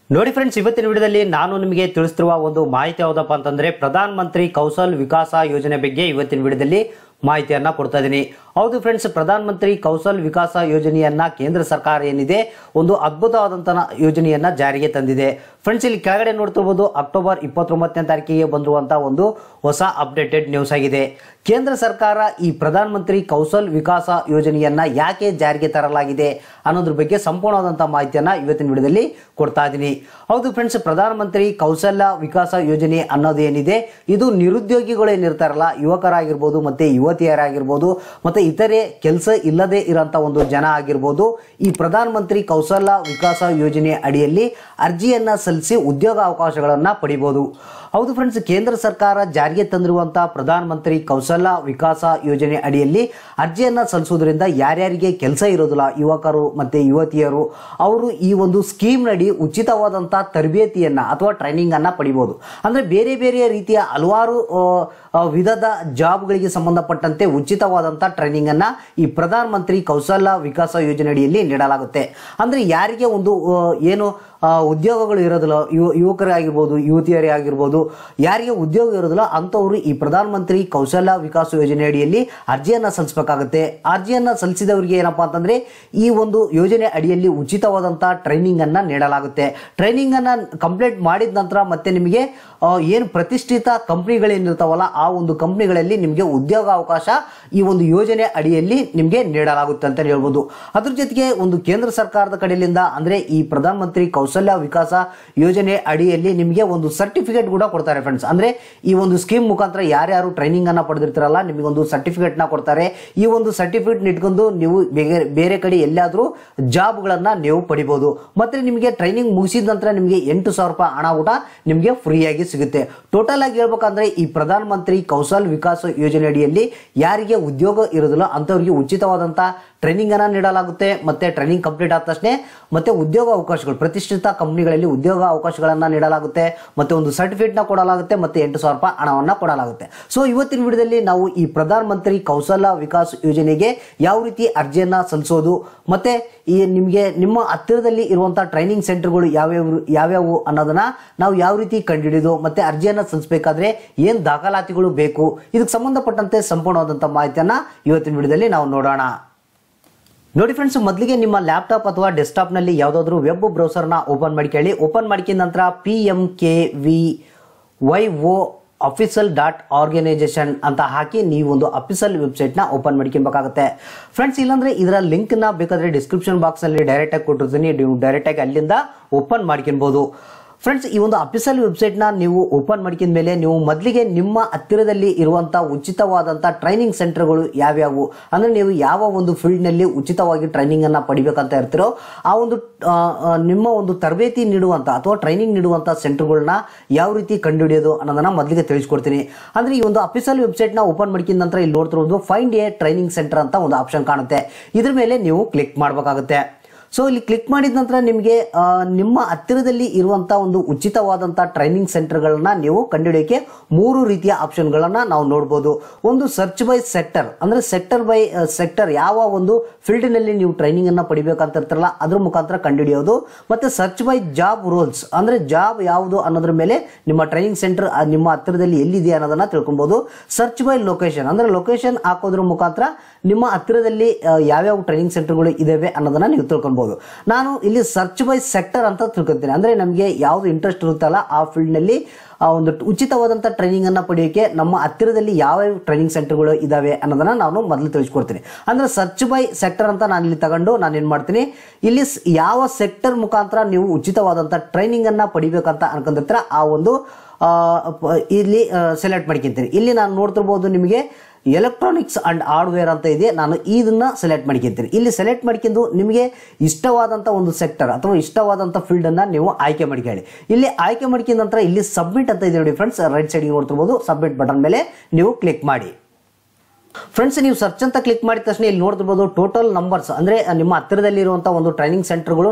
ನೋಡಿ ಫ್ರೆಂಡ್ಸ್ ಇವತ್ತಿನ ವಿಡಿಯೋದಲ್ಲಿ ನಾನು ನಿಮಗೆ ತಿಳಿಸ್ತಿರುವ ಒಂದು ಮಾಹಿತಿ ಯಾವುದಪ್ಪ ಅಂತಂದ್ರೆ ಪ್ರಧಾನ ಮಂತ್ರಿ ಕೌಶಲ್ ವಿಕಾಸ ಯೋಜನೆ ಬಗ್ಗೆ ಇವತ್ತಿನ ವಿಡಿಯೋದಲ್ಲಿ ಮಾಹಿತಿಯನ್ನ ಕೊಡ್ತಾ ಇದ್ದೀನಿ ಹೌದು ಫ್ರೆಂಡ್ಸ್ ಪ್ರಧಾನ ಮಂತ್ರಿ ಕೌಶಲ್ ವಿಕಾಸ ಯೋಜನೆಯನ್ನ ಕೇಂದ್ರ ಸರ್ಕಾರ ಏನಿದೆ ಒಂದು ಅದ್ಭುತವಾದಂತಹ ಯೋಜನೆಯನ್ನ ಜಾರಿಗೆ ತಂದಿದೆ ಫ್ರೆಂಡ್ಸ್ ಇಲ್ಲಿ ಕೆಳಗಡೆ ನೋಡ್ತಿರ್ಬೋದು ಅಕ್ಟೋಬರ್ ಇಪ್ಪತ್ತೊಂಬತ್ತನೇ ತಾರೀಕಿಗೆ ಬಂದಿರುವಂತಹ ಒಂದು ಹೊಸ ಅಪ್ಡೇಟೆಡ್ ನ್ಯೂಸ್ ಆಗಿದೆ ಕೇಂದ್ರ ಸರ್ಕಾರ ಈ ಪ್ರಧಾನ ಮಂತ್ರಿ ಕೌಶಲ್ ವಿಕಾಸ ಯೋಜನೆಯನ್ನ ಯಾಕೆ ಜಾರಿಗೆ ತರಲಾಗಿದೆ ಅನ್ನೋದ್ರ ಬಗ್ಗೆ ಸಂಪೂರ್ಣವಾದಂತಹ ಮಾಹಿತಿಯನ್ನ ಇವತ್ತಿನ ವಿಡಿಯೋದಲ್ಲಿ ಕೊಡ್ತಾ ಇದ್ದೀನಿ ಹೌದು ಫ್ರೆಂಡ್ಸ್ ಪ್ರಧಾನ ಮಂತ್ರಿ ಕೌಶಲ್ಯ ವಿಕಾಸ ಯೋಜನೆ ಅನ್ನೋದೇನಿದೆ ಇದು ನಿರುದ್ಯೋಗಿಗಳು ಏನಿರ್ತಾರಲ್ಲ ಯುವಕರಾಗಿರ್ಬೋದು ಮತ್ತೆ ಯುವತಿಯರಾಗಿರ್ಬೋದು ಮತ್ತೆ ಇತರೆ ಕೆಲಸ ಇಲ್ಲದೆ ಇರೋಂಥ ಒಂದು ಜನ ಆಗಿರ್ಬೋದು ಈ ಪ್ರಧಾನ ಮಂತ್ರಿ ಕೌಶಲ್ಯ ವಿಕಾಸ ಯೋಜನೆ ಅಡಿಯಲ್ಲಿ ಅರ್ಜಿಯನ್ನ ಸಲ್ಲಿಸಿ ಉದ್ಯೋಗ ಅವಕಾಶಗಳನ್ನ ಪಡಿಬಹುದು ಹೌದು ಫ್ರೆಂಡ್ಸ್ ಕೇಂದ್ರ ಸರ್ಕಾರ ಜಾರಿಗೆ ತಂದಿರುವಂತಹ ಪ್ರಧಾನ ಮಂತ್ರಿ ಕೌಶಲ್ಯ ವಿಕಾಸ ಯೋಜನೆ ಅಡಿಯಲ್ಲಿ ಅರ್ಜಿಯನ್ನ ಸಲ್ಲಿಸುವುದರಿಂದ ಯಾರ್ಯಾರಿಗೆ ಕೆಲಸ ಇರೋದಿಲ್ಲ ಯುವಕರು ಮತ್ತೆ ಯುವತಿಯರು ಅವರು ಈ ಒಂದು ಸ್ಕೀಮ್ ನಡಿ ಉಚಿತವಾದಂತಹ ತರಬೇತಿಯನ್ನ ಅಥವಾ ಟ್ರೈನಿಂಗ್ ಅನ್ನ ಪಡಿಬಹುದು ಅಂದ್ರೆ ಬೇರೆ ಬೇರೆ ರೀತಿಯ ಹಲವಾರು ಆ, ಆ, ವಿಧದ ಜಾಬ್ಗಳಿಗೆ ಸಂಬಂಧಪಟ್ಟಂತೆ ಉಚಿತವಾದಂತಹ ಟ್ರೈನಿಂಗ್ ಅನ್ನ ಈ ಪ್ರಧಾನ ಮಂತ್ರಿ ಕೌಶಲ್ಯ ವಿಕಾಸ ಯೋಜನೆ ಅಡಿಯಲ್ಲಿ ನೀಡಲಾಗುತ್ತೆ ಅಂದ್ರೆ ಯಾರಿಗೆ ಒಂದು ಆ, ಏನು ಆ, ಉದ್ಯೋಗಗಳು ಇರೋದಿಲ್ಲ ಯುವ ಯುವಕರೇ ಆಗಿರ್ಬೋದು ಯುವತಿಯರೇ ಆಗಿರ್ಬೋದು ಯಾರಿಗೆ ಉದ್ಯೋಗ ಇರೋದಿಲ್ಲ ಅಂಥವ್ರು ಈ ಪ್ರಧಾನ ಮಂತ್ರಿ ಕೌಶಲ್ಯ ವಿಕಾಸ ಯೋಜನೆ ಅಡಿಯಲ್ಲಿ ಅರ್ಜಿಯನ್ನ ಸಲ್ಲಿಸಬೇಕಾಗುತ್ತೆ ಅರ್ಜಿಯನ್ನ ಸಲ್ಲಿಸಿದವರಿಗೆ ಏನಪ್ಪಾ ಅಂತಂದ್ರೆ ಈ ಒಂದು ಯೋಜನೆ ಅಡಿಯಲ್ಲಿ ಉಚಿತವಾದಂತಹ ಟ್ರೈನಿಂಗ್ ಅನ್ನ ನೀಡಲಾಗುತ್ತೆ ಟ್ರೈನಿಂಗ್ ಅನ್ನ ಕಂಪ್ಲೀಟ್ ಮಾಡಿದ ನಂತರ ಮತ್ತೆ ನಿಮಗೆ ಆ, ಏನು ಪ್ರತಿಷ್ಠಿತ ಕಂಪ್ನಿಗಳೇನಿರ್ತಾವಲ್ಲ ಆ ಒಂದು ಕಂಪ್ನಿಗಳಲ್ಲಿ ನಿಮಗೆ ಉದ್ಯೋಗ ಅವಕಾಶ ಈ ಒಂದು ಯೋಜನೆ ಅಡಿಯಲ್ಲಿ ನಿಮಗೆ ನೀಡಲಾಗುತ್ತೆ ಅಂತ ಹೇಳ್ಬೋದು ಅದ್ರ ಜೊತೆಗೆ ಒಂದು ಕೇಂದ್ರ ಸರ್ಕಾರದ ಕಡೆಯಿಂದ ಅಂದ್ರೆ ಈ ಪ್ರಧಾನ ಮಂತ್ರಿ ಕೌಶಲ್ಯ ವಿಕಾಸ ಯೋಜನೆ ಅಡಿಯಲ್ಲಿ ನಿಮಗೆ ಒಂದು ಸರ್ಟಿಫಿಕೇಟ್ ಕೂಡ ಕೊಡ್ತಾರೆ ಫ್ರೆಂಡ್ಸ್ ಅಂದ್ರೆ ಈ ಒಂದು ಸ್ಕೀಮ್ ಮುಖಾಂತರ ಯಾರ್ಯಾರು ಟ್ರೈನಿಂಗ್ ಅನ್ನ ಪಡೆದಿರ್ತಾರಲ್ಲ ನಿಮಗೆ ಒಂದು ಸರ್ಟಿಫಿಕೇಟ್ ನ ಕೊಡ್ತಾರೆ ಈ ಒಂದು ಸರ್ಟಿಫಿಕೇಟ್ ಇಟ್ಕೊಂಡು ನೀವು ಬೇರೆ ಬೇರೆ ಕಡೆ ಎಲ್ಲಾದ್ರೂ ಜಾಬ್ ಗಳನ್ನ ನೀವು ಪಡಿಬಹುದು ಮತ್ತೆ ನಿಮಗೆ ಟ್ರೈನಿಂಗ್ ಮುಗಿಸಿದ ನಂತರ ನಿಮಗೆ ಎಂಟು ಸಾವಿರ ರೂಪಾಯಿ ಹಣ ಕೂಡ ನಿಮಗೆ ಫ್ರೀಯಾಗಿ ಸಿಗುತ್ತೆ ಟೋಟಲ್ ಆಗಿ ಹೇಳ್ಬೇಕಂದ್ರೆ ಈ ಪ್ರಧಾನ ಮಂತ್ರಿ ಕೌಶಲ್ ವಿಕಾಸ ಯೋಜನೆ ಅಡಿಯಲ್ಲಿ ಯಾರಿಗೆ ಉದ್ಯೋಗ ಇರೋದಿಲ್ಲ ಅಂತವರಿಗೆ ಉಚಿತವಾದಂತಹ ಟ್ರೈನಿಂಗ್ ಅನ್ನ ನೀಡಲಾಗುತ್ತೆ ಮತ್ತೆ ಟ್ರೈನಿಂಗ್ ಕಂಪ್ಲೀಟ್ ಆದ ತಕ್ಷಣ ಮತ್ತೆ ಉದ್ಯೋಗ ಅವಕಾಶಗಳು ಪ್ರತಿಷ್ಠಿತ ಕಂಪನಿಗಳಲ್ಲಿ ಉದ್ಯೋಗ ಅವಕಾಶಗಳನ್ನ ನೀಡಲಾಗುತ್ತೆ ಮತ್ತೆ ಒಂದು ಸರ್ಟಿಫಿಕೇಟ್ ನ ಕೊಡಲಾಗುತ್ತೆ ಮತ್ತೆ ಎಂಟು ಸಾವಿರ ರೂಪಾಯಿ ಹಣವನ್ನ ಕೊಡಲಾಗುತ್ತೆ ಸೊ ಇವತ್ತಿನ ವಿಡಿಯೋದಲ್ಲಿ ನಾವು ಈ ಪ್ರಧಾನ ಮಂತ್ರಿ ಕೌಶಲ್ಯ ವಿಕಾಸ್ ಯೋಜನೆಗೆ ಯಾವ ರೀತಿ ಅರ್ಜಿಯನ್ನ ಸಲ್ಲಿಸೋದು ಮತ್ತೆ ಈ ನಿಮಗೆ ನಿಮ್ಮ ಹತ್ತಿರದಲ್ಲಿ ಇರುವಂತಹ ಟ್ರೈನಿಂಗ್ ಸೆಂಟರ್ಗಳು ಯಾವ್ಯಾವ ಯಾವ್ಯಾವು ಅನ್ನೋದನ್ನ ನಾವು ಯಾವ ರೀತಿ ಕಂಡುಹಿಡಿದು ಮತ್ತೆ ಅರ್ಜಿಯನ್ನ ಸಲ್ಲಿಸಬೇಕಾದ್ರೆ ಏನ್ ದಾಖಲಾತಿಗಳು ಬೇಕು ಇದಕ್ಕೆ ಸಂಬಂಧಪಟ್ಟಂತೆ ಸಂಪೂರ್ಣವಾದಂತಹ ಮಾಹಿತಿಯನ್ನ ಇವತ್ತಿನ ವಿಡಿಯೋದಲ್ಲಿ ನಾವು ನೋಡೋಣ ನೋಡಿ ಫ್ರೆಂಡ್ಸ್ ಮೊದಲಿಗೆ ನಿಮ್ಮ ಲ್ಯಾಪ್ಟಾಪ್ ಅಥವಾ ಡೆಸ್ಕ್ಟಾಪ್ನಲ್ಲಿ ಯಾವುದಾದ್ರೂ ವೆಬ್ ಬ್ರೌಸರ್ನ ಓಪನ್ ಮಾಡ್ಕೊಳ್ಳಿ ಓಪನ್ ಮಾಡ್ಕಿದ ನಂತರ P M K V Y O official dot organisation ಅಂತ ಹಾಕಿ ನೀವು ಒಂದು ಅಫಿಷಿಯಲ್ ವೆಬ್ಸೈಟ್ನ ಓಪನ್ ಮಾಡ್ಕೊಬೇಕಾಗುತ್ತೆ ಫ್ರೆಂಡ್ಸ್ ಇಲ್ಲಾಂದ್ರೆ ಇದರ ಲಿಂಕ್ನ ಬೇಕಾದ್ರೆ ಡಿಸ್ಕ್ರಿಪ್ಷನ್ ಬಾಕ್ಸಲ್ಲಿ ಡೈರೆಕ್ಟಾಗಿ ಕೊಟ್ಟಿರ್ತೀನಿ ನೀವು ಡೈರೆಕ್ಟಾಗಿ ಅಲ್ಲಿಂದ ಓಪನ್ ಮಾಡ್ಕೊಬೋದು ಫ್ರೆಂಡ್ಸ್ ಈ ಒಂದು ಅಫಿಷಿಯಲ್ ವೆಬ್ಸೈಟ್ನ ನೀವು ಓಪನ್ ಮಾಡ್ಕಿದ ಮೇಲೆ ನೀವು ಮೊದಲಿಗೆ ನಿಮ್ಮ ಹತ್ತಿರದಲ್ಲಿ ಇರುವಂಥ ಉಚಿತವಾದಂಥ ಟ್ರೈನಿಂಗ್ ಸೆಂಟರ್ಗಳು ಯಾವ್ಯಾವು ಅಂದರೆ ನೀವು ಯಾವ ಒಂದು ಫೀಲ್ಡ್ನಲ್ಲಿ ಉಚಿತವಾಗಿ ಟ್ರೈನಿಂಗನ್ನು ಪಡಿಬೇಕಂತ ಇರ್ತೀರೋ ಆ ಒಂದು ಆ, ಆ, ನಿಮ್ಮ ಒಂದು ತರಬೇತಿ ನೀಡುವಂಥ ಅಥವಾ ಟ್ರೈನಿಂಗ್ ನೀಡುವಂಥ ಸೆಂಟರ್ಗಳನ್ನ ಯಾವ ರೀತಿ ಕಂಡುಹಿಡಿಯೋದು ಅನ್ನೋದನ್ನ ಮೊದಲಿಗೆ ತಿಳಿಸ್ಕೊಡ್ತೀನಿ ಅಂದರೆ ಈ ಒಂದು ಅಫಿಷಿಯಲ್ ವೆಬ್ಸೈಟ್ನ ಓಪನ್ ಮಾಡ್ಕಿದ ನಂತರ ಇಲ್ಲಿ ನೋಡ್ತಿರೋದು ಫೈಂಡ್ ಎ ಟ್ರೈನಿಂಗ್ ಸೆಂಟರ್ ಅಂತ ಒಂದು ಆಪ್ಷನ್ ಕಾಣುತ್ತೆ ಇದ್ರ ಮೇಲೆ ನೀವು ಕ್ಲಿಕ್ ಮಾಡಬೇಕಾಗುತ್ತೆ ಸೊ ಇಲ್ಲಿ ಕ್ಲಿಕ್ ಮಾಡಿದ ನಂತರ ನಿಮಗೆ ಆ, ನಿಮ್ಮ ಹತ್ತಿರದಲ್ಲಿ ಇರುವಂತ ಒಂದು ಉಚಿತವಾದಂಥ ಟ್ರೈನಿಂಗ್ ಸೆಂಟರ್ಗಳನ್ನ ನೀವು ಕಂಡುಹಿಡಿಯೋಕೆ ಮೂರು ರೀತಿಯ ಆಪ್ಷನ್ಗಳನ್ನ ನಾವು ನೋಡ್ಬೋದು ಒಂದು ಸರ್ಚ್ ಬೈ ಸೆಕ್ಟರ್ ಅಂದ್ರೆ ಸೆಕ್ಟರ್ ಬೈ ಸೆಕ್ಟರ್ ಯಾವ ಒಂದು ಫೀಲ್ಡ್ನಲ್ಲಿ ನೀವು ಟ್ರೈನಿಂಗ್ ಅನ್ನ ಪಡಿಬೇಕಂತ ಇರ್ತಾರಲ್ಲ ಅದ್ರ ಮುಖಾಂತರ ಕಂಡುಹಿಡಿಯೋದು ಮತ್ತೆ ಸರ್ಚ್ ಬೈ ಜಾಬ್ ರೋಲ್ಸ್ ಅಂದ್ರೆ ಜಾಬ್ ಯಾವುದು ಅನ್ನೋದ್ರ ಮೇಲೆ ನಿಮ್ಮ ಟ್ರೈನಿಂಗ್ ಸೆಂಟರ್ ನಿಮ್ಮ ಹತ್ತಿರದಲ್ಲಿ ಎಲ್ಲಿದೆ ಅನ್ನೋದನ್ನ ತಿಳ್ಕೊಬಹುದು ಸರ್ಚ್ ಬೈ ಲೊಕೇಶನ್ ಅಂದ್ರೆ ಲೊಕೇಶನ್ ಹಾಕೋದ್ರ ಮುಖಾಂತರ ನಿಮ್ಮ ಹತ್ತಿರದಲ್ಲಿ ಆ, ಯಾವ್ಯಾವ ಟ್ರೈನಿಂಗ್ ಸೆಂಟರ್ಗಳು ಇದಾವೆ ಅನ್ನೋದನ್ನ ನೀವು ತಿಳ್ಕೊಬಹುದು ನಾನು ಇಲ್ಲಿ ಸರ್ಚ್ ಬೈ ಸೆಕ್ಟರ್ ಅಂತ ತಿಳ್ಕೊತೀನಿ ಅಂದ್ರೆ ನಮಗೆ ಯಾವ್ದು ಇಂಟ್ರೆಸ್ಟ್ ಇರುತ್ತಲ್ಲ ಆ ಫೀಲ್ಡ್ ನಲ್ಲಿ ಆ ಒಂದು ಉಚಿತವಾದಂಥ ಟ್ರೈನಿಂಗ್ ಅನ್ನ ಪಡೆಯೋಕೆ ನಮ್ಮ ಹತ್ತಿರದಲ್ಲಿ ಯಾವ ಟ್ರೈನಿಂಗ್ ಸೆಂಟರ್ಗಳು ಇದಾವೆ ಅನ್ನೋದನ್ನ ನಾನು ಮೊದಲು ತಿಳಿಸ್ಕೊಡ್ತೀನಿ ಅಂದ್ರೆ ಸರ್ಚ್ ಬೈ ಸೆಕ್ಟರ್ ಅಂತ ನಾನು ಇಲ್ಲಿ ತಗೊಂಡು ನಾನು ಏನ್ ಮಾಡ್ತೀನಿ ಇಲ್ಲಿ ಸ್- ಯಾವ ಸೆಕ್ಟರ್ ಮುಖಾಂತರ ನೀವು ಉಚಿತವಾದಂಥ ಟ್ರೈನಿಂಗ್ ಅನ್ನ ಪಡಿಬೇಕಂತ ಅನ್ಕೊಂಡಿರ್ತೀರ ಆ ಒಂದು ಆ, ಪ- ಇಲ್ಲಿ ಸೆಲೆಕ್ಟ್ ಮಾಡ್ಕೊಂತೀನಿ ಇಲ್ಲಿ ನಾನು ನೋಡ್ತಿರ್ಬೋದು ನಿಮಗೆ ಎಲೆಕ್ಟ್ರಾನಿಕ್ಸ್ ಅಂಡ್ ಹಾರ್ಡ್ವೇರ್ ಅಂತ ಇದೆ ನಾನು ಇದನ್ನ ಸೆಲೆಕ್ಟ್ ಮಾಡ್ಕೊಂತೀನಿ ಇಲ್ಲಿ ಸೆಲೆಕ್ಟ್ ಮಾಡ್ಕೊಂಡು ನಿಮಗೆ ಇಷ್ಟವಾದಂಥ ಒಂದು ಸೆಕ್ಟರ್ ಅಥವಾ ಇಷ್ಟವಾದಂಥ ಫೀಲ್ಡ್ ಅನ್ನ ನೀವು ಆಯ್ಕೆ ಮಾಡ್ಕೊಳ್ಳಿ ಇಲ್ಲಿ ಆಯ್ಕೆ ಮಾಡ್ಕೊಂಡ ನಂತರ ಇಲ್ಲಿ ಸಬ್ಮಿಟ್ ಅಂತ ಇದೆ ನೋಡಿ ಫ್ರೆಂಡ್ಸ್ ರೈಟ್ ಸೈಡ್ಗೆ ನೋಡ್ತಿರ್ಬೋದು ಸಬ್ಮಿಟ್ ಬಟನ್ ಮೇಲೆ ನೀವು ಕ್ಲಿಕ್ ಮಾಡಿ ಫ್ರೆಂಡ್ಸ್ ನೀವು ಸರ್ಚ್ ಅಂತ ಕ್ಲಿಕ್ ಮಾಡಿದ ತಕ್ಷಣ ಇಲ್ಲಿ ನೋಡ್ತಿರ್ಬೋದು ಟೋಟಲ್ ನಂಬರ್ಸ್ ಅಂದ್ರೆ ನಿಮ್ಮ ಹತ್ತಿರದಲ್ಲಿ ಇರುವಂತಹ ಒಂದು ಟ್ರೈನಿಂಗ್ ಸೆಂಟರ್ಗಳು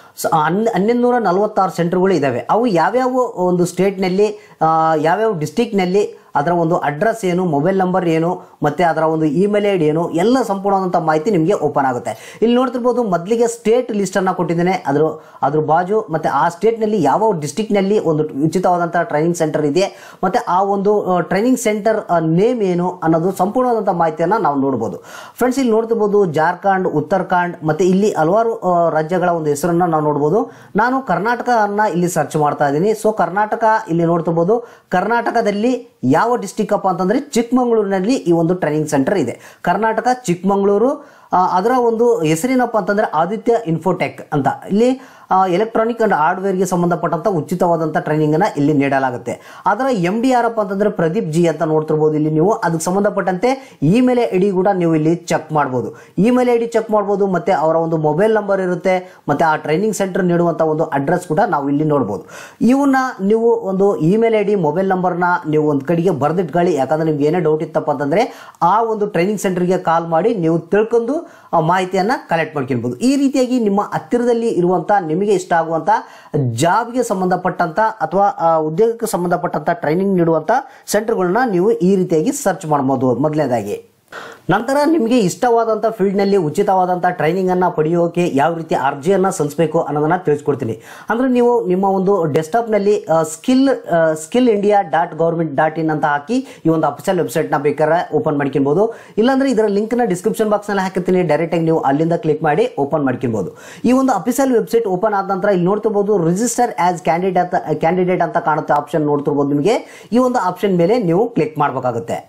ಹನ್ನೊಂದು ನೂರ ನಲವತ್ತಾರು ಸೆಂಟರ್ಗಳು ಇದಾವೆ ಅವು ಯಾವ್ಯಾವ ಒಂದು ಸ್ಟೇಟ್ನಲ್ಲಿ ಯಾವ್ಯಾವ ಡಿಸ್ಟಿಕ್ನಲ್ಲಿ ಅದರ ಒಂದು ಅಡ್ರೆಸ್ ಏನು ಮೊಬೈಲ್ ನಂಬರ್ ಏನು ಮತ್ತೆ ಅದರ ಒಂದು ಇಮೇಲ್ ಐ ಡಿ ಏನು ಎಲ್ಲ ಸಂಪೂರ್ಣವಾದಂಥ ಮಾಹಿತಿ ನಿಮಗೆ ಓಪನ್ ಆಗುತ್ತೆ ಇಲ್ಲಿ ನೋಡ್ತಿರ್ಬೋದು ಮೊದಲಿಗೆ ಸ್ಟೇಟ್ ಲಿಸ್ಟ್ ಅನ್ನ ಕೊಟ್ಟಿದ್ದೇನೆ ಅದ್ರ ಅದ್ರ ಬಾಜು ಮತ್ತೆ ಆ ಸ್ಟೇಟ್ ನಲ್ಲಿ ಯಾವ ಡಿಸ್ಟಿಕ್ ನಲ್ಲಿ ಒಂದು ಉಚಿತವಾದಂತಹ ಟ್ರೈನಿಂಗ್ ಸೆಂಟರ್ ಇದೆ ಮತ್ತೆ ಆ ಒಂದು ಟ್ರೈನಿಂಗ್ ಸೆಂಟರ್ ನೇಮ್ ಏನು ಅನ್ನೋದು ಸಂಪೂರ್ಣವಾದಂತಹ ಮಾಹಿತಿಯನ್ನ ನಾವು ನೋಡಬಹುದು ಫ್ರೆಂಡ್ಸ್ ಇಲ್ಲಿ ನೋಡ್ತಿರ್ಬೋದು ಜಾರ್ಖಂಡ್ ಉತ್ತರಾಖಂಡ್ ಮತ್ತೆ ಇಲ್ಲಿ ಹಲವಾರು ಆ, ರಾಜ್ಯಗಳ ಒಂದು ಹೆಸರನ್ನ ನಾವು ನೋಡಬಹುದು ನಾನು ಕರ್ನಾಟಕವನ್ನ ಇಲ್ಲಿ ಸರ್ಚ್ ಮಾಡ್ತಾ ಇದ್ದೀನಿ ಸೊ ಕರ್ನಾಟಕ ಇಲ್ಲಿ ನೋಡ್ತಿರ್ಬೋದು ಕರ್ನಾಟಕದಲ್ಲಿ ಯಾವ ಡಿಸ್ಟಿಕ್ ಅಪ್ಪ ಅಂತಂದ್ರೆ ಚಿಕ್ಕಮಗಳೂರಿನಲ್ಲಿ ಈ ಒಂದು ಟ್ರೈನಿಂಗ್ ಸೆಂಟರ್ ಇದೆ ಕರ್ನಾಟಕ ಚಿಕ್ಕಮಗಳೂರು ಆ, ಅದರ ಒಂದು ಹೆಸರೇನಪ್ಪ ಅಂತಂದ್ರೆ ಆದಿತ್ಯ ಇನ್ಫೋಟೆಕ್ ಅಂತ ಇಲ್ಲಿ ಎಲೆಕ್ಟ್ರಾನಿಕ್ ಅಂಡ್ ಹಾರ್ಡ್ವೇರ್ಗೆ ಸಂಬಂಧಪಟ್ಟಂತ ಉಚಿತವಾದಂಥ ಟ್ರೈನಿಂಗ್ ಅನ್ನ ಇಲ್ಲಿ ನೀಡಲಾಗುತ್ತೆ ಅದರ ಎಂ ಡಿ ಯಾರಪ್ಪ ಅಂತಂದ್ರೆ ಪ್ರದೀಪ್ ಜಿ ಅಂತ ನೋಡ್ತಿರ್ಬೋದು ಇಲ್ಲಿ ನೀವು ಅದಕ್ಕೆ ಸಂಬಂಧಪಟ್ಟಂತೆ ಇಮೇಲ್ ಐ ಡಿ ಕೂಡ ನೀವು ಇಲ್ಲಿ ಚೆಕ್ ಮಾಡ್ಬೋದು ಇಮೇಲ್ ಐ ಡಿ ಚೆಕ್ ಮಾಡ್ಬೋದು ಮತ್ತೆ ಅವರ ಒಂದು ಮೊಬೈಲ್ ನಂಬರ್ ಇರುತ್ತೆ ಮತ್ತೆ ಆ ಟ್ರೈನಿಂಗ್ ಸೆಂಟರ್ ನೀಡುವಂತ ಒಂದು ಅಡ್ರೆಸ್ ಕೂಡ ನಾವು ಇಲ್ಲಿ ನೋಡ್ಬೋದು ಇವನ್ನ ನೀವು ಒಂದು ಇಮೇಲ್ ಐ ಡಿ ಮೊಬೈಲ್ ನಂಬರ್ನ ನೀವು ಒಂದು ಕಡೆಗೆ ಬರೆದಿಟ್ಕೊಳ್ಳಿ ಯಾಕಂದ್ರೆ ನಿಮ್ಗೆ ಏನೇ ಡೌಟ್ ಇತ್ತಪ್ಪ ಅಂತಂದ್ರೆ ಆ ಒಂದು ಟ್ರೈನಿಂಗ್ ಸೆಂಟರ್ಗೆ ಕಾಲ್ ಮಾಡಿ ನೀವು ತಿಳ್ಕೊಂಡು ಆ ಮಾಹಿತಿಯನ್ನ ಕಲೆಕ್ಟ್ ಮಾಡ್ಕೊಳ್ಬೋದು ಈ ರೀತಿಯಾಗಿ ನಿಮ್ಮ ಹತ್ತಿರದಲ್ಲಿ ಇರುವಂತ ನಿಮಗೆ ಇಷ್ಟ ಆಗುವಂತ ಜಾಬ್ಗೆ ಸಂಬಂಧಪಟ್ಟಂತ ಅಥವಾ ಆ ಉದ್ಯೋಗಕ್ಕೆ ಸಂಬಂಧಪಟ್ಟಂತ ಟ್ರೈನಿಂಗ್ ನೀಡುವಂತ ಸೆಂಟರ್ಗಳನ್ನ ನೀವು ಈ ರೀತಿಯಾಗಿ ಸರ್ಚ್ ಮಾಡ್ಬೋದು ಮೊದಲನೇದಾಗಿ ನಂತರ ನಿಮಗೆ ಇಷ್ಟವಾದಂಥ ಫೀಲ್ಡ್ನಲ್ಲಿ ಉಚಿತವಾದಂಥ ಟ್ರೈನಿಂಗ್ ಅನ್ನ ಪಡೆಯೋಕೆ ಯಾವ ರೀತಿ ಅರ್ಜಿಯನ್ನ ಸಲ್ಲಿಸಬೇಕು ಅನ್ನೋದನ್ನ ತಿಳಿಸ್ಕೊಡ್ತೀನಿ ಅಂದ್ರೆ ನೀವು ನಿಮ್ಮ ಒಂದು ಡೆಸ್ಕ್ಟಾಪ್ನಲ್ಲಿ skill skill India dot government dot in ಅಂತ ಹಾಕಿ ಈ ಒಂದು ಅಫಿಷಿಯಲ್ ವೆಬ್ಸೈಟ್ನ ಬೇಕಾದ್ರೆ ಓಪನ್ ಮಾಡ್ಕೊಬಹುದು ಇಲ್ಲಾಂದ್ರೆ ಇದರ ಲಿಂಕ್ನ ಡಿಸ್ಕ್ರಿಪ್ಷನ್ ಬಾಕ್ಸ್ನಲ್ಲಿ ಹಾಕಿರ್ತೀನಿ ಡೈರೆಕ್ಟಾಗಿ ನೀವು ಅಲ್ಲಿಂದ ಕ್ಲಿಕ್ ಮಾಡಿ ಓಪನ್ ಮಾಡ್ಕೊಬಹುದು ಈ ಒಂದು ಅಫಿಷಿಯಲ್ ವೆಬ್ಸೈಟ್ ಓಪನ್ ಆದ ನಂತರ ಇಲ್ಲಿ ನೋಡ್ತಿರ್ಬೋದು ರಿಜಿಸ್ಟರ್ ಆಸ್ ಕ್ಯಾಂಡಿಡೇಟ್ ಕ್ಯಾಂಡಿಡೇಟ್ ಅಂತ ಕಾಣುತ್ತೆ ಆಪ್ಷನ್ ನೋಡ್ತಿರ್ಬೋದು ನಿಮಗೆ ಈ ಒಂದು ಆಪ್ಷನ್ ಮೇಲೆ ನೀವು ಕ್ಲಿಕ್ ಮಾಡಬೇಕಾಗುತ್ತೆ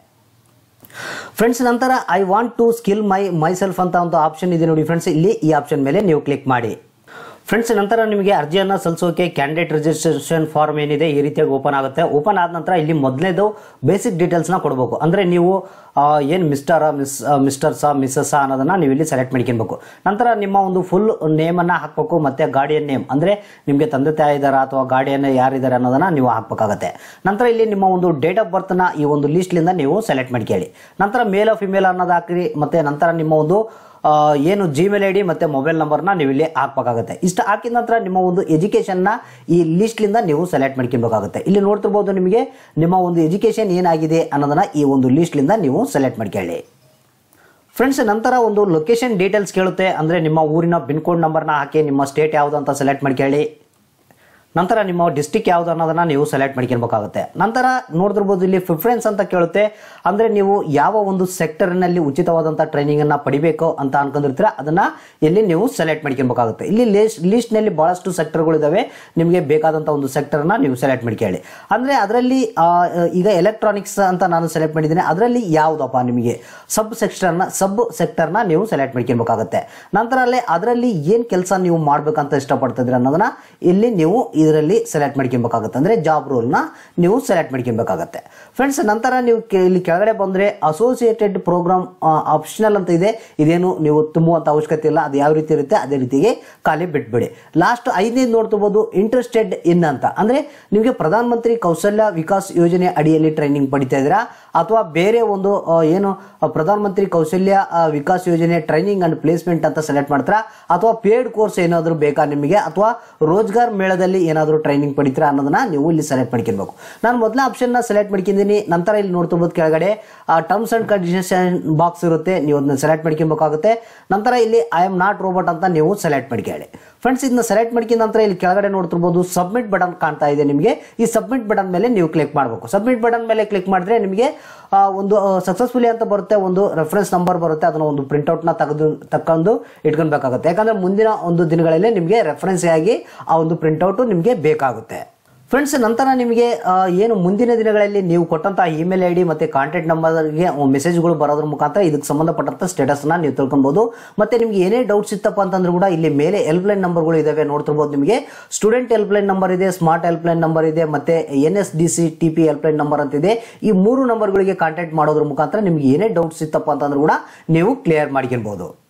ಫ್ರೆಂಡ್ಸ್ ನಂತರ I want to skill my myself ಅಂತ ಒಂದು ಆಪ್ಷನ್ ಇದೆ ನೋಡಿ ಫ್ರೆಂಡ್ಸ್ ಇಲ್ಲಿ ಈ ಆಪ್ಷನ್ ಮೇಲೆ ನೀವು ಕ್ಲಿಕ್ ಮಾಡಿ ಫ್ರೆಂಡ್ಸ್ ನಂತರ ನಿಮಗೆ ಅರ್ಜಿಯನ್ನು ಸಲ್ಲಿಸೋಕೆ ಕ್ಯಾಂಡಿಡೇಟ್ ರಿಜಿಸ್ಟ್ರೇಷನ್ ಫಾರ್ಮ್ ಏನಿದೆ ಈ ರೀತಿಯಾಗಿ ಓಪನ್ ಆಗುತ್ತೆ ಓಪನ್ ಆದ ನಂತರ ಇಲ್ಲಿ ಮೊದಲನೇದು ಬೇಸಿಕ್ ಡೀಟೇಲ್ಸ್ನ ಕೊಡಬೇಕು ಅಂದರೆ ನೀವು ಏನು ಮಿಸ್ಟರ್ ಮಿಸ್ ಮಿಸ್ಟರ್ಸಾ ಮಿಸ್ಸಸ್ಸಾ ಅನ್ನೋದನ್ನ ನೀವು ಇಲ್ಲಿ ಸೆಲೆಕ್ಟ್ ಮಾಡ್ಕೊಬೇಕು ನಂತರ ನಿಮ್ಮ ಒಂದು ಫುಲ್ ನೇಮನ್ನು ಹಾಕಬೇಕು ಮತ್ತೆ ಗಾರ್ಡಿಯನ್ ನೇಮ್ ಅಂದರೆ ನಿಮಗೆ ತಂದೆ ತಾಯಿ ಇದ್ದಾರಾ ಅಥವಾ ಗಾರ್ಡಿಯನ್ ಯಾರಿದ್ದಾರೆ ಅನ್ನೋದನ್ನ ನೀವು ಹಾಕಬೇಕಾಗುತ್ತೆ ನಂತರ ಇಲ್ಲಿ ನಿಮ್ಮ ಒಂದು ಡೇಟ್ ಆಫ್ ಬರ್ತ್ನ ಈ ಒಂದು ಲಿಸ್ಟ್ಲಿಂದ ನೀವು ಸೆಲೆಕ್ಟ್ ಮಾಡ್ಕೊಳ್ಳಿ ನಂತರ ಮೇಲ್ ಆಫ್ ಇಮೇಲ್ ಅನ್ನೋದು ಹಾಕಿರಿ ಮತ್ತೆ ನಂತರ ನಿಮ್ಮ ಒಂದು ಆ, ಏನು ಜಿಮೇಲ್ ಐ ಡಿ ಮತ್ತೆ ಮೊಬೈಲ್ ನಂಬರ್ನ ನೀವು ಇಲ್ಲಿ ಹಾಕ್ಬೇಕಾಗುತ್ತೆ ಇಷ್ಟು ಹಾಕಿದ ನಂತರ ನಿಮ್ಮ ಒಂದು ಎಜುಕೇಶನ್ನ ಈ ಲಿಸ್ಟ್ಲಿಂದ ನೀವು ಸೆಲೆಕ್ಟ್ ಮಾಡ್ಕೊಬೇಕಾಗುತ್ತೆ ಇಲ್ಲಿ ನೋಡ್ತಿರ್ಬೋದು ನಿಮಗೆ ನಿಮ್ಮ ಒಂದು ಎಜುಕೇಶನ್ ಏನಾಗಿದೆ ಅನ್ನೋದನ್ನ ಈ ಒಂದು ಲಿಸ್ಟ್ಲಿಂದ ನೀವು ಸೆಲೆಕ್ಟ್ ಮಾಡ್ಕೊಳ್ಳಿ ಫ್ರೆಂಡ್ಸ್ ನಂತರ ಒಂದು ಲೊಕೇಶನ್ ಡೀಟೇಲ್ಸ್ ಕೇಳುತ್ತೆ ಅಂದರೆ ನಿಮ್ಮ ಊರಿನ ಪಿನ್ ಕೋಡ್ ನಂಬರ್ನ ಹಾಕಿ ನಿಮ್ಮ ಸ್ಟೇಟ್ ಯಾವುದು ಅಂತ ಸೆಲೆಕ್ಟ್ ಮಾಡ್ಕೊಳ್ಳಿ ನಂತರ ನಿಮ್ಮ ಡಿಸ್ಟಿಕ್ ಯಾವುದು ಅನ್ನೋದನ್ನ ನೀವು ಸೆಲೆಕ್ಟ್ ಮಾಡ್ಕೊಬೇಕಾಗುತ್ತೆ ನಂತರ ನೋಡಿದಿರ್ಬೋದು ಇಲ್ಲಿ ಪ್ರಿಫರೆನ್ಸ್ ಅಂತ ಕೇಳುತ್ತೆ ಅಂದರೆ ನೀವು ಯಾವ ಒಂದು ಸೆಕ್ಟರ್ನಲ್ಲಿ ಉಚಿತವಾದಂಥ ಟ್ರೈನಿಂಗನ್ನು ಪಡಿಬೇಕು ಅಂತ ಅನ್ಕೊಂಡಿರ್ತೀರ ಅದನ್ನ ಇಲ್ಲಿ ನೀವು ಸೆಲೆಕ್ಟ್ ಮಾಡ್ಕೊಬೇಕಾಗುತ್ತೆ ಇಲ್ಲಿ ಲಿಸ್ಟ್ ಲಿಸ್ಟ್ನಲ್ಲಿ ಭಾಳಷ್ಟು ಸೆಕ್ಟರ್ಗಳಿದ್ದಾವೆ ನಿಮಗೆ ಬೇಕಾದಂಥ ಒಂದು ಸೆಕ್ಟರ್ನ ನೀವು ಸೆಲೆಕ್ಟ್ ಮಾಡ್ಕೊಳ್ಳಿ ಅಂದರೆ ಅದರಲ್ಲಿ ಆ, ಈಗ ಎಲೆಕ್ಟ್ರಾನಿಕ್ಸ್ ಅಂತ ನಾನು ಸೆಲೆಕ್ಟ್ ಮಾಡಿದ್ದೀನಿ ಅದರಲ್ಲಿ ಯಾವುದಪ್ಪ ನಿಮಗೆ ಸಬ್ ಸೆಕ್ಟರ್ನ ಸಬ್ ಸೆಕ್ಟರ್ನ ನೀವು ಸೆಲೆಕ್ಟ್ ಮಾಡ್ಕೊಬೇಕಾಗುತ್ತೆ ನಂತರ ಅಲ್ಲೇ ಅದರಲ್ಲಿ ಏನು ಕೆಲಸ ನೀವು ಮಾಡ್ಬೇಕಂತ ಇಷ್ಟಪಡ್ತಿದ್ರಿ ಅನ್ನೋದನ್ನ ಇಲ್ಲಿ ನೀವು ಇದರಲ್ಲಿ ಸೆಲೆಕ್ಟ್ ಮಾಡ್ಕೊಬೇಕಾಗುತ್ತೆ ಅಂದರೆ ಜಾಬ್ ರೋಲ್ನ ನೀವು ಸೆಲೆಕ್ಟ್ ಮಾಡ್ಕೊಬೇಕಾಗುತ್ತೆ ಫ್ರೆಂಡ್ಸ್ ನಂತರ ನೀವು ಕೆ- ಇಲ್ಲಿ ಕೆಳಗಡೆ ಬಂದರೆ ಅಸೋಸಿಯೇಟೆಡ್ ಪ್ರೋಗ್ರಾಮ್ ಆಪ್ಷನಲ್ ಅಂತ ಇದೆ ಇದೇನು ನೀವು ತುಂಬುವಂಥ ಅವಶ್ಯಕತೆ ಇಲ್ಲ ಅದು ಯಾವ ರೀತಿ ಇರುತ್ತೆ ಅದೇ ರೀತಿಗೆ ಖಾಲಿ ಬಿಟ್ಬಿಡಿ ಲಾಸ್ಟ್ ಐದನೇದು ನೋಡ್ತಿರ್ಬೋದು ಇಂಟ್ರೆಸ್ಟೆಡ್ ಇನ್ ಅಂತ ಅಂದರೆ ನಿಮಗೆ ಪ್ರಧಾನ ಮಂತ್ರಿ ಕೌಶಲ್ಯ ವಿಕಾಸ್ ಯೋಜನೆ ಅಡಿಯಲ್ಲಿ ಟ್ರೈನಿಂಗ್ ಪಡಿತಾ ಇದ್ದೀರಾ ಅಥವಾ ಬೇರೆ ಒಂದು ಆ, ಏನು ಆ, ಪ್ರಧಾನ ಮಂತ್ರಿ ಕೌಶಲ್ಯ ಆ, Vikas Yojana training and placement ಅಂತ ಸೆಲೆಕ್ಟ್ ಮಾಡ್ತೀರಾ ಅಥವಾ ಪೇಡ್ ಕೋರ್ಸ್ ಏನಾದರೂ ಬೇಕಾ ನಿಮಗೆ ಅಥವಾ ರೋಜ್ಗಾರ್ ಮೇಳದಲ್ಲಿ ಏನಾದರೂ ಟ್ರೈನಿಂಗ್ ಪಡಿತೀರಾ ಅನ್ನೋದನ್ನ ನೀವು ಇಲ್ಲಿ ಸೆಲೆಕ್ಟ್ ಮಾಡ್ಕೊಬೇಕು ನಾನು ಮೊದಲ ಆಪ್ಷನ್ನ ಸೆಲೆಕ್ಟ್ ಮಾಡ್ಕೊಂಡಿದ್ದೀನಿ ನಂತರ ಇಲ್ಲಿ ನೋಡ್ತಿರ್ಬೋದು ಕೆಳಗಡೆ ಟರ್ಮ್ಸ್ ಅಂಡ್ ಕಂಡೀಷನ್ ಬಾಕ್ಸ್ ಇರುತ್ತೆ ನೀವು ಅದನ್ನ ಸೆಲೆಕ್ಟ್ ಮಾಡ್ಕೊಬೇಕಾಗುತ್ತೆ ನಂತರ ಇಲ್ಲಿ ಐ ಆಮ್ ನಾಟ್ ರೋಬೋಟ್ ಅಂತ ನೀವು ಸೆಲೆಕ್ಟ್ ಮಾಡ್ಕೊಳ್ಳಿ ಫ್ರೆಂಡ್ಸ್ ಇದನ್ನ ಸೆಲೆಕ್ಟ್ ಮಾಡ್ಕೊಂಡ ನಂತರ ಇಲ್ಲಿ ಕೆಳಗಡೆ ನೋಡ್ತಿರ್ಬೋದು ಸಬ್ಮಿಟ್ ಬಟನ್ ಕಾಣ್ತಾ ಇದೆ ನಿಮಗೆ ಈ ಸಬ್ಮಿಟ್ ಬಟನ್ ಮೇಲೆ ನೀವು ಕ್ಲಿಕ್ ಮಾಡಬೇಕು ಸಬ್ಮಿಟ್ ಬಟನ್ ಮೇಲೆ ಕ್ಲಿಕ್ ಮಾಡಿದ್ರೆ ನಿಮಗೆ ಆ, ಒಂದು ಸಕ್ಸಸ್ಫುಲಿ ಅಂತ ಬರುತ್ತೆ ಒಂದು ರೆಫರೆನ್ಸ್ ನಂಬರ್ ಬರುತ್ತೆ ಅದನ್ನ ಒಂದು ಪ್ರಿಂಟ್ಔಟ್ನ ತೆಗೆದು ತಕ್ಕೊಂಡು ಇಟ್ಕೊಳ್ಬೇಕಾಗುತ್ತೆ ಯಾಕಂದ್ರೆ ಮುಂದಿನ ಒಂದು ದಿನಗಳಲ್ಲಿ ನಿಮಗೆ ರೆಫರೆನ್ಸ್ ಆಗಿ ಆ ಒಂದು ಪ್ರಿಂಟ್ಔಟ್ ನಿಮಗೆ ಬೇಕಾಗುತ್ತೆ ಫ್ರೆಂಡ್ಸ್ ನಂತರ ನಿಮಗೆ ಆ, ಏನು ಮುಂದಿನ ದಿನಗಳಲ್ಲಿ ನೀವು ಕೊಟ್ಟಂತಹ ಇಮೇಲ್ ಐ ಡಿ ಮತ್ತು ಕಾಂಟ್ಯಾಕ್ಟ್ ನಂಬರ್ಗೆ ಮೆಸೇಜ್ಗಳು ಬರೋದ್ರ ಮುಖಾಂತರ ಇದಕ್ಕೆ ಸಂಬಂಧಪಟ್ಟಂತ ಸ್ಟೇಟಸ್ನ ನೀವು ತಿಳ್ಕೊಬೋದು ಮತ್ತೆ ನಿಮ್ಗೆ ಏನೇ ಡೌಟ್ಸ್ ಇತ್ತಪ್ಪ ಅಂತಂದ್ರೂ ಕೂಡ ಇಲ್ಲಿ ಮೇಲೆ ಹೆಲ್ಪ್ಲೈನ್ ನಂಬರ್ಗಳು ಇದಾವೆ ನೋಡ್ತಿರ್ಬೋದು ನಿಮಗೆ ಸ್ಟೂಡೆಂಟ್ ಹೆಲ್ಪ್ಲೈನ್ ನಂಬರ್ ಇದೆ ಸ್ಮಾರ್ಟ್ ಹೆಲ್ಪ್ಲೈನ್ ನಂಬರ್ ಇದೆ ಮತ್ತೆ N S D C T P helpline number ಅಂತಿದೆ ಈ ಮೂರು ನಂಬರ್ಗಳಿಗೆ ಕಾಂಟ್ಯಾಕ್ಟ್ ಮಾಡೋದ್ರ ಮುಖಾಂತರ ನಿಮ್ಗೆ ಏನೇ ಡೌಟ್ಸ್ ಇತ್ತಪ್ಪ ಅಂತಂದ್ರೂ ಕೂಡ ನೀವು ಕ್ಲಿಯರ್ ಮಾಡ್ಕೊಬೋದು